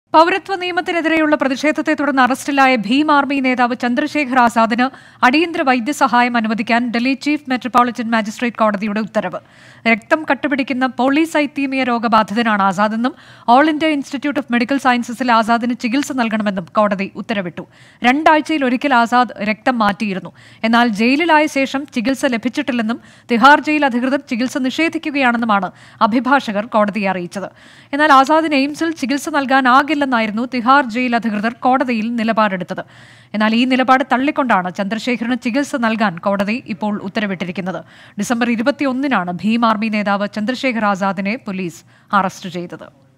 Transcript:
പൗരത്വ നിയമത്തിനെതിരെയുള്ള പ്രതിഷേധത്തെ തുടർന്ന് അറസ്റ്റിലായ ഭീം ആർമി നേതാവ് ചന്ദ്രശേഖർ ആസാദിന് അടിയന്തര വൈദ്യസഹായം അനുവദിക്കാൻ ഡൽഹി ചീഫ് മെട്രോപൊളിറ്റൻ മാജിസ്ട്രേറ്റ് കോടതിയുടെ ഉത്തരവ് രക്തം കട്ടുപിടിക്കുന്ന പോളിസൈത്തീമിയ രോഗബാധിതനാണ് ആസാദെന്നും all India institute of medical സയൻസസിൽ ആസാദിന് ചികിത്സ നൽകണമെന്നും കോടതി ഉത്തരവിട്ടു രണ്ടാഴ്ചയിൽ ഒരിക്കൽ ആസാദ് രക്തം മാറ്റിയിരുന്നു എന്നാൽ ജയിലിലായ ശേഷം ചികിത്സ ലഭിച്ചിട്ടില്ലെന്നും തിഹാർ ജയിൽ അധികൃതർ ചികിത്സ നിഷേധിക്കുകയാണെന്നുമാണ് അഭിഭാഷകർ കോടതിയെ അറിയിച്ചത് എന്നാൽ ആസാദിന് എയിംസിൽ ചികിത്സ നൽകാനാകില്ലെന്നായിരുന്നു തിഹാർ ജയിൽ അധികൃതർ കോടതിയിൽ നിലപാടെടുത്തത് എന്നാൽ ഈ നിലപാട് തള്ളിക്കൊണ്ടാണ് ചന്ദ്രശേഖരന് ചികിത്സ നൽകാൻ കോടതി ഇപ്പോൾ ഉത്തരവിട്ടിരിക്കുന്നത് ഡിസംബർ ഇരുപത്തിയൊന്നിനാണ് ഭീം ആർമി നേതാവ് ചന്ദ്രശേഖർ ആസാദിനെ പോലീസ് അറസ്റ്റ് ചെയ്തത്